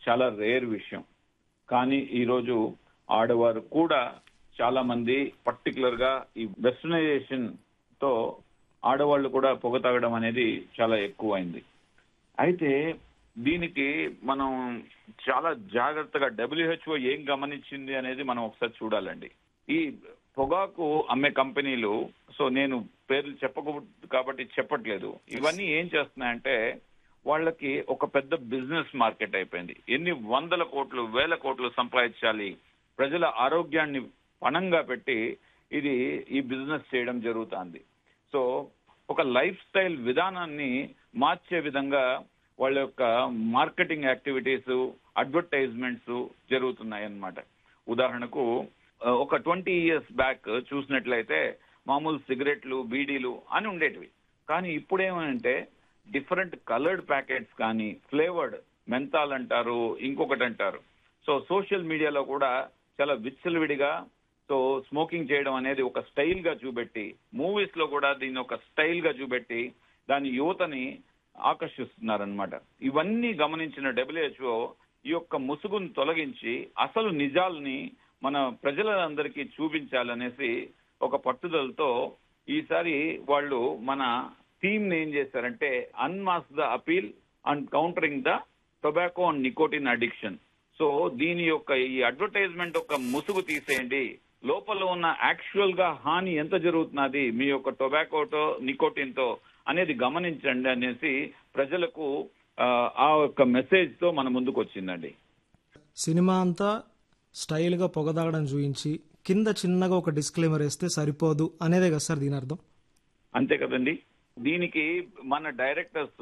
చాలా రేర్ విషయం కానీ ఈరోజు ఆడవారు కూడా చాలా మంది పర్టికులర్ గా ఈ వెస్టర్నైజేషన్ తో ఆడవాళ్ళు కూడా పొగ తాగడం అనేది చాలా ఎక్కువైంది అయితే దీనికి మనం చాలా జాగ్రత్తగా డబ్ల్యూహెచ్ఓ ఏం గమనించింది అనేది మనం ఒకసారి చూడాలండి ఈ పొగాకు అమ్మే కంపెనీలు సో నేను పేర్లు చెప్పకూడదు కాబట్టి చెప్పట్లేదు ఇవన్నీ ఏం చేస్తున్నాయంటే వాళ్ళకి ఒక పెద్ద బిజినెస్ మార్కెట్ అయిపోయింది ఎన్ని వందల కోట్లు వేల కోట్లు సంపాదించాలి ప్రజల ఆరోగ్యాన్ని పణంగా పెట్టి ఇది ఈ బిజినెస్ చేయడం జరుగుతుంది సో ఒక లైఫ్ స్టైల్ విధానాన్ని మార్చే విధంగా వాళ్ళ యొక్క మార్కెటింగ్ యాక్టివిటీస్ అడ్వర్టైజ్మెంట్స్ జరుగుతున్నాయి అన్నమాట ఉదాహరణకు ఆ, ఒక ట్వంటీ ఇయర్స్ బ్యాక్ చూసినట్లయితే మామూలు సిగరెట్లు బీడీలు అని ఉండేటివి కానీ ఇప్పుడేమంటే డిఫరెంట్ కలర్డ్ ప్యాకెట్స్ కానీ ఫ్లేవర్డ్ మెంతాల్ అంటారు ఇంకొకటి అంటారు సో సోషల్ మీడియాలో కూడా చాలా విచ్చలవిడిగా సో స్మోకింగ్ చేయడం అనేది ఒక స్టైల్ గా చూపెట్టి మూవీస్ లో కూడా దీన్ని ఒక స్టైల్ గా చూపెట్టి దాని యువతని ఆకర్షిస్తున్నారనమాట ఇవన్నీ గమనించిన డబ్ల్యూహెచ్ఓ ఈ యొక్క ముసుగును తొలగించి అసలు నిజాల్ని మన ప్రజలందరికీ చూపించాలనేసి ఒక పట్టుదలతో ఈసారి వాళ్ళు మన థీమ్ ని ఏం చేశారంటే unmask the appeal and countering the tobacco and nicotine addiction so దీని యొక్క ఈ అడ్వర్టైజ్మెంట్ యొక్క ముసుగు తీసేయండి లోపల ఉన్న యాక్చువల్ గా హాని ఎంత జరుగుతున్నది మీ యొక్క టొబాకోతో నికోటిన్ తో అనేది గమనించండి అనేసి ప్రజలకు ఆ, ఆ యొక్క మెసేజ్ తో మన ముందుకు వచ్చిందండి సినిమా అంతా స్టైల్గా పొగదాగడం చూపించి కింద చిన్నగా ఒక డిస్క్లైమర్ వేస్తే సరిపోదు అనేదే కదా సార్ దీని అర్థం అంతే కదండి దీనికి మన డైరెక్టర్స్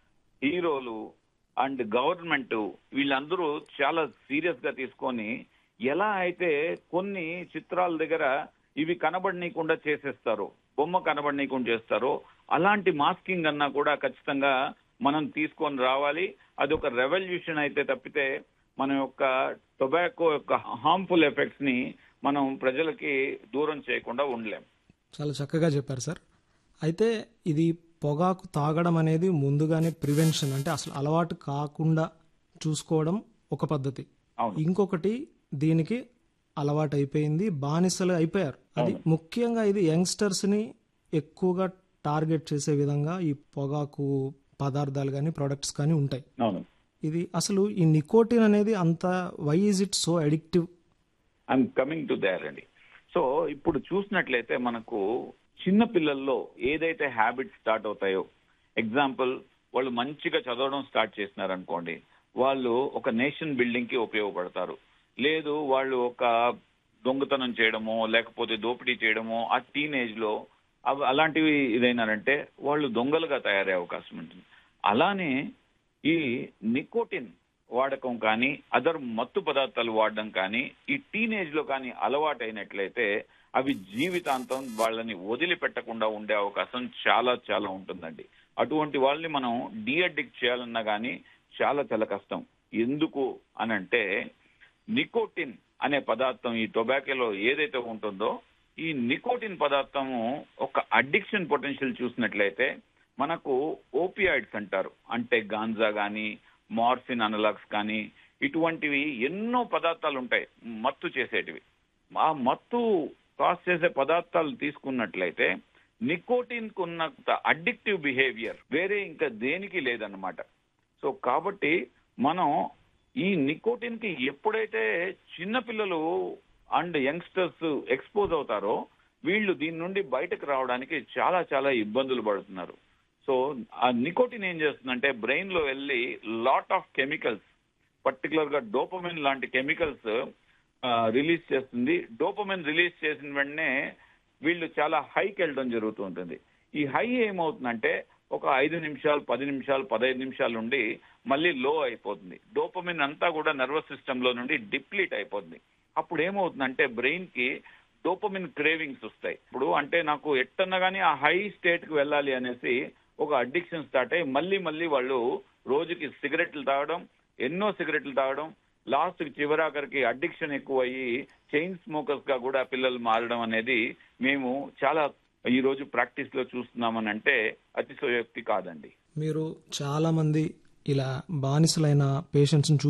హీరోలు అండ్ గవర్నమెంట్ వీళ్ళందరూ చాలా సీరియస్ గా తీసుకొని ఎలా అయితే కొన్ని చిత్రాల దగ్గర ఇవి కనబడనీయకుండా చేసేస్తారో బొమ్మ కనబడనీయకుండా చేస్తారో అలాంటి మాస్కింగ్ అన్నా కూడా ఖచ్చితంగా మనం తీసుకొని రావాలి అది ఒక రెవల్యూషన్ అయితే తప్పితే మన యొక్క టొబాకో యొక్క హార్మ్ఫుల్ ఎఫెక్ట్స్ ని మనం ప్రజలకి దూరం చేయకుండా ఉండలేం చాలా చక్కగా చెప్పారు సార్ అయితే ఇది పొగాకు తాగడం అనేది ముందుగానే ప్రివెన్షన్ అంటే అసలు అలవాటు కాకుండా చూసుకోవడం ఒక పద్ధతి అవును. ఇంకొకటి దీనికి అలవాటు అయిపోయింది బానిసలు అయిపోయారు అది ముఖ్యంగా ఇది యంగ్స్టర్స్ ని ఎక్కువగా టార్గెట్ చేసే విధంగా ఈ పొగాకు పదార్థాలు కానీ ప్రొడక్ట్స్ కానీ ఉంటాయి అవును ఇది అసలు ఈ నికోటిన్ అనేది అంత why is it so addictive I'm coming to there అండి సో ఇప్పుడు చూసినట్లయితే మనకు చిన్న పిల్లల్లో ఏదైతే హ్యాబిట్స్ స్టార్ట్ అవుతాయో ఎగ్జాంపుల్ వాళ్ళు మంచిగా చదవడం స్టార్ట్ చేసినారు అనుకోండి వాళ్ళు ఒక నేషన్ బిల్డింగ్ కి ఉపయోగపడతారు లేదు వాళ్ళు ఒక దొంగతనం చేయడమో లేకపోతే దోపిడీ చేయడమో ఆ టీనేజ్ లో అవి అలాంటివి ఇదైనారంటే వాళ్ళు దొంగలుగా తయారయ్యే అవకాశం ఉంటుంది అలానే ఈ నికోటిన్ వాడకం కానీ అదర్ మత్తు పదార్థాలు వాడడం కానీ ఈ టీనేజ్ లో కానీ అలవాటైనట్లయితే అవి జీవితాంతం వాళ్ళని వదిలిపెట్టకుండా ఉండే అవకాశం చాలా చాలా ఉంటుందండి అటువంటి వాళ్ళని మనం డీఅడిక్ట్ చేయాలన్నా కానీ చాలా చాలా కష్టం ఎందుకు అనంటే నికోటిన్ అనే పదార్థం ఈ టొబాకోలో ఏదైతే ఉంటుందో ఈ నికోటిన్ పదార్థము ఒక అడిక్షన్ పొటెన్షియల్ చూసినట్లయితే మనకు ఓపియాయిడ్స్ అంటారు అంటే గాంజా గాని మార్ఫిన్ అనలాగ్స్ కానీ ఇటువంటివి ఎన్నో పదార్థాలు ఉంటాయి మత్తు చేసేటివి ఆ మత్తు కాస్ చేసే పదార్థాలు తీసుకున్నట్లయితే నికోటిన్ కున్నంత అడిక్టివ్ బిహేవియర్ వేరే ఇంకా దేనికి లేదన్నమాట సో కాబట్టి మనం ఈ నికోటిన్ కి ఎప్పుడైతే చిన్నపిల్లలు అండ్ యంగ్స్టర్స్ ఎక్స్పోజ్ అవుతారో వీళ్ళు దీని నుండి బయటకు రావడానికి చాలా చాలా ఇబ్బందులు పడుతున్నారు సో ఆ నికోటిన్ ఏం చేస్తుందంటే బ్రెయిన్ లో వెళ్ళి లాట్ ఆఫ్ కెమికల్స్ పర్టికులర్ గా డోపమిన్ లాంటి కెమికల్స్ రిలీజ్ చేస్తుంది డోపమిన్ రిలీజ్ చేసిన వెంటనే వీళ్ళు చాలా హైకి వెళ్ళడం జరుగుతూ ఉంటుంది ఈ హై ఏమవుతుందంటే ఒక ఐదు నిమిషాలు పది నిమిషాలు పదహైదు నిమిషాల నుండి మళ్ళీ లో అయిపోతుంది డోపమిన్ అంతా కూడా నర్వస్ సిస్టమ్ లో నుండి డిప్లీట్ అయిపోతుంది అప్పుడు ఏమవుతుందంటే బ్రెయిన్ కి డోపమిన్ క్రేవింగ్స్ వస్తాయి ఇప్పుడు అంటే నాకు ఎట్టన్నా కానీ ఆ హై స్టేట్ కి వెళ్ళాలి అనేసి ఒక అడిక్షన్ స్టార్ట్ అయ్యి మళ్ళీ మళ్ళీ వాళ్ళు రోజుకి సిగరెట్లు తాగడం ఎన్నో సిగరెట్లు తాగడం లాస్ట్ చివరాఖరికి అడిక్షన్ ఎక్కువ అయ్యి చైన్ స్మోకర్స్ గా కూడా పిల్లలు మారడం అనేది మేము చాలా ఈ రోజు ప్రాక్టీస్ లో చూస్తున్నామని అంటే అతిశయోక్తి కాదండి మీరు చాలా మంది ఇలా బానిసలైన పేషెంట్స్ని